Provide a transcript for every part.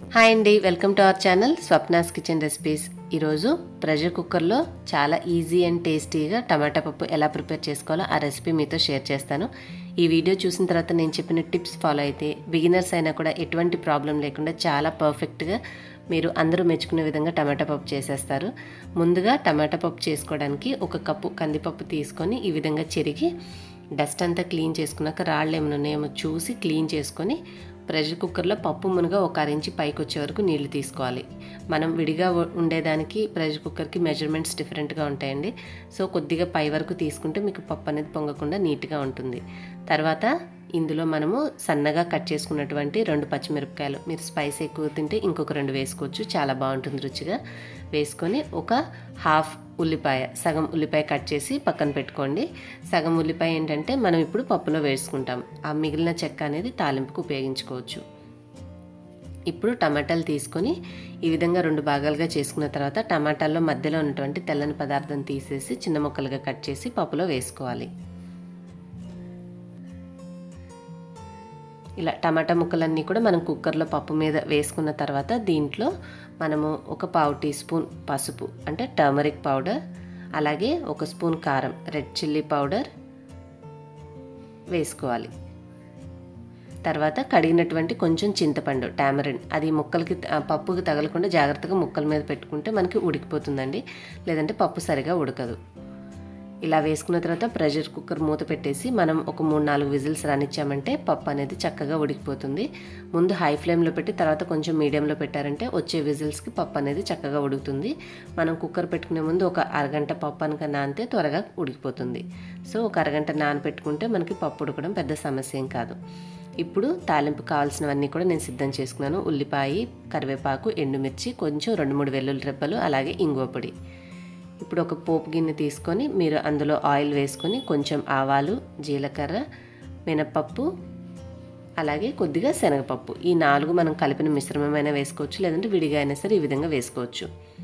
hi అండి welcome to our channel Swapna's kitchen recipes ఈరోజు pressure కుక్కర్లో చాలా ఈజీ అండ్ టేస్టీగా టమాటా పప్పు ఎలా ప్రిపేర్ చేసుకోవాలో ఆ రెసిపీ మీతో షేర్ చేస్తాను ఈ వీడియో చూసిన తర్వాత నేను చెప్పిన టిప్స్ ఫాలో అయితే బిగినర్స్ అయినా కూడా ఎటువంటి ప్రాబ్లం లేకుండా చాలా పర్ఫెక్ట్గా మీరు అందరూ మెచ్చుకునే విధంగా టమాటా పప్పు చేసేస్తారు ముందుగా టమాటా పప్పు చేసుకోవడానికి ఒక కప్పు కందిపప్పు తీసుకొని ఈ విధంగా చెరిగి డస్ట్ అంతా క్లీన్ చేసుకున్నాక రాళ్ళు ఏమైనా ఉన్నాయేమో చూసి క్లీన్ చేసుకొని ప్రెషర్ కుక్కర్లో పప్పు మునగ ఒక అరించి పైకి వచ్చే వరకు నీళ్లు తీసుకోవాలి మనం విడిగా ఉ- ఉండేదానికి ప్రెషర్ కుక్కర్కి మెజర్మెంట్స్ డిఫరెంట్గా ఉంటాయండి సో కొద్దిగా పై వరకు తీసుకుంటే మీకు పప్పు అనేది పొంగకుండా నీట్గా ఉంటుంది తర్వాత ఇందులో మనము సన్నగా కట్ చేసుకున్నటువంటి రెండు పచ్చిమిరపకాయలు మీరు స్పైస్ ఎక్కువ తింటే ఇంకొక రెండు వేసుకోవచ్చు చాలా బాగుంటుంది రుచిగా వేసుకొని ఒక హాఫ్ ఉల్లిపాయ సగం ఉల్లిపాయ కట్ చేసి పక్కన పెట్టుకోండి సగం ఉల్లిపాయ ఏంటంటే మనం ఇప్పుడు పప్పులో వేసుకుంటాం ఆ మిగిలిన చెక్క అనేది తాలింపుకు ఉపయోగించుకోవచ్చు ఇప్పుడు టమాటాలు తీసుకొని ఈ విధంగా రెండు భాగాలుగా చేసుకున్న తర్వాత టమాటాల్లో మధ్యలో ఉన్నటువంటి తెల్లని పదార్థం తీసేసి చిన్న ముక్కలుగా కట్ చేసి పప్పులో వేసుకోవాలి ఇలా టమాటా ముక్కలన్నీ కూడా మనం కుక్కర్లో పప్పు మీద వేసుకున్న తర్వాత దీంట్లో మనము ఒక పావు టీ స్పూన్ పసుపు అంటే టర్మరిక్ పౌడర్ అలాగే ఒక స్పూన్ కారం రెడ్ చిల్లీ పౌడర్ వేసుకోవాలి తర్వాత కడిగినటువంటి కొంచెం చింతపండు టామరిన్ అది ముక్కలకి ఆ, పప్పుకి తగలకుండా జాగ్రత్తగా ముక్కల మీద పెట్టుకుంటే మనకి ఉడికిపోతుందండి లేదంటే పప్పు సరిగా ఉడకదు ఇలా వేసుకున్న తర్వాత ప్రెషర్ కుక్కర్ మూత పెట్టేసి మనం ఒక మూడు నాలుగు విజిల్స్ రానిచ్చామంటే పప్పు అనేది చక్కగా ఉడికిపోతుంది ముందు హై ఫ్లేమ్లో పెట్టి తర్వాత కొంచెం మీడియంలో పెట్టారంటే వచ్చే విజిల్స్కి పప్పు అనేది చక్కగా ఉడుకుతుంది మనం కుక్కర్ పెట్టుకునే ముందు ఒక అరగంట పప్పు అనక నానితే త్వరగా ఉడికిపోతుంది సో ఒక అరగంట నానబెట్టుకుంటే మనకి పప్పు ఉడకడం పెద్ద సమస్య ఏం కాదు ఇప్పుడు తాలింపు కావాల్సినవన్నీ కూడా నేను సిద్ధం చేసుకున్నాను ఉల్లిపాయ కరివేపాకు ఎండుమిర్చి కొంచెం రెండు మూడు వెల్లుల్లి రెబ్బలు అలాగే ఇంగువ పొడి ఇప్పుడు ఒక పోపు గిన్నె తీసుకొని మీరు అందులో ఆయిల్ వేసుకొని కొంచెం ఆవాలు జీలకర్ర మినపప్పు అలాగే కొద్దిగా శనగపప్పు ఈ నాలుగు మనం కలిపిన మిశ్రమమైనా వేసుకోవచ్చు లేదంటే విడిగా అయినా సరే ఈ విధంగా వేసుకోవచ్చు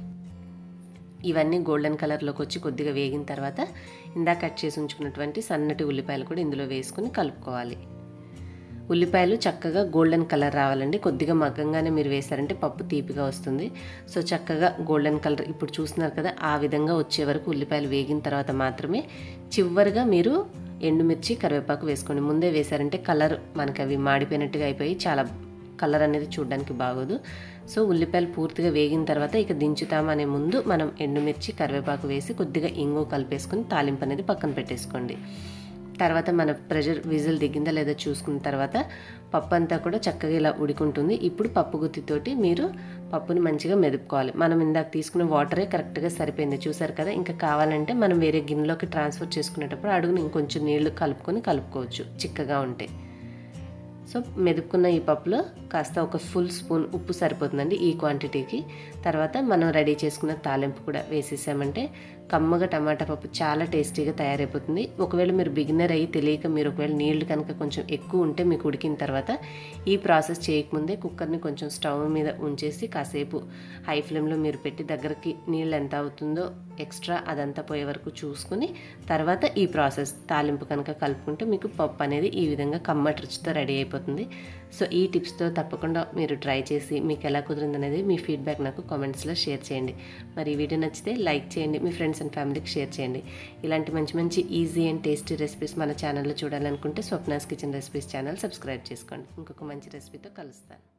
ఇవన్నీ గోల్డెన్ కలర్లోకి వచ్చి కొద్దిగా వేగిన తర్వాత ఇందాక కట్ చేసి ఉంచుకున్నటువంటి సన్నటి ఉల్లిపాయలు కూడా ఇందులో వేసుకొని కలుపుకోవాలి ఉల్లిపాయలు చక్కగా గోల్డెన్ కలర్ రావాలండి కొద్దిగా మగ్గంగానే మీరు వేశారంటే పప్పు తీపిగా వస్తుంది సో చక్కగా గోల్డెన్ కలర్ ఇప్పుడు చూస్తున్నారు కదా ఆ విధంగా వచ్చే వరకు ఉల్లిపాయలు వేగిన తర్వాత మాత్రమే చివరిగా మీరు ఎండుమిర్చి కరివేపాకు వేసుకోండి ముందే వేశారంటే కలర్ మనకి అవి మాడిపోయినట్టుగా అయిపోయి చాలా కలర్ అనేది చూడడానికి బాగోదు సో ఉల్లిపాయలు పూర్తిగా వేగిన తర్వాత ఇక దించుతామనే ముందు మనం ఎండుమిర్చి కరివేపాకు వేసి కొద్దిగా ఇంగు కలిపేసుకొని తాలింపు అనేది పక్కన పెట్టేసుకోండి తర్వాత మన ప్రెషర్ విజిల్ దిగిందా లేదా చూసుకున్న తర్వాత పప్పు అంతా కూడా చక్కగా ఇలా ఉడికుంటుంది ఇప్పుడు పప్పు గుత్తితోటి మీరు పప్పుని మంచిగా మెదుపుకోవాలి మనం ఇందాక తీసుకున్న వాటరే కరెక్ట్గా సరిపోయింది చూసారు కదా ఇంకా కావాలంటే మనం వేరే గిన్నెలోకి ట్రాన్స్ఫర్ చేసుకునేటప్పుడు అడుగుని ఇంకొంచెం నీళ్లు కలుపుకొని కలుపుకోవచ్చు చిక్కగా ఉంటే సో మెదుపుకున్న ఈ పప్పులో కాస్త ఒక ఫుల్ స్పూన్ ఉప్పు సరిపోతుందండి ఈ క్వాంటిటీకి తర్వాత మనం రెడీ చేసుకున్న తాలింపు కూడా వేసేసామంటే కమ్మగా టమాటా పప్పు చాలా టేస్టీగా తయారైపోతుంది ఒకవేళ మీరు బిగినర్ అయ్యి తెలియక మీరు ఒకవేళ నీళ్లు కనుక కొంచెం ఎక్కువ ఉంటే మీకు ఉడికిన తర్వాత ఈ ప్రాసెస్ చేయకముందే కుక్కర్ని కొంచెం స్టవ్ మీద ఉంచేసి కాసేపు హై ఫ్లేమ్లో మీరు పెట్టి దగ్గరికి నీళ్ళు ఎంత అవుతుందో ఎక్స్ట్రా అదంతా పోయే వరకు చూసుకుని తర్వాత ఈ ప్రాసెస్ తాలింపు కనుక కలుపుకుంటే మీకు పప్పు అనేది ఈ విధంగా కమ్మటి రుచితో రెడీ అయిపోతుంది సో ఈ టిప్స్తో తప్పకుండా మీరు ట్రై చేసి మీకు ఎలా కుదిరింది అనేది మీ ఫీడ్బ్యాక్ నాకు కామెంట్స్లో షేర్ చేయండి మరి ఈ వీడియో నచ్చితే లైక్ చేయండి మీ ఫ్రెండ్స్ అండ్ ఫ్యామిలీకి షేర్ చేయండి ఇలాంటి మంచి మంచి ఈజీ అండ్ టేస్టీ రెసిపీస్ మన ఛానల్లో చూడాలనుకుంటే Swapna's kitchen recipes channel subscribe చేసుకోండి ఇంకొక మంచి రెసిపీతో కలుస్తాను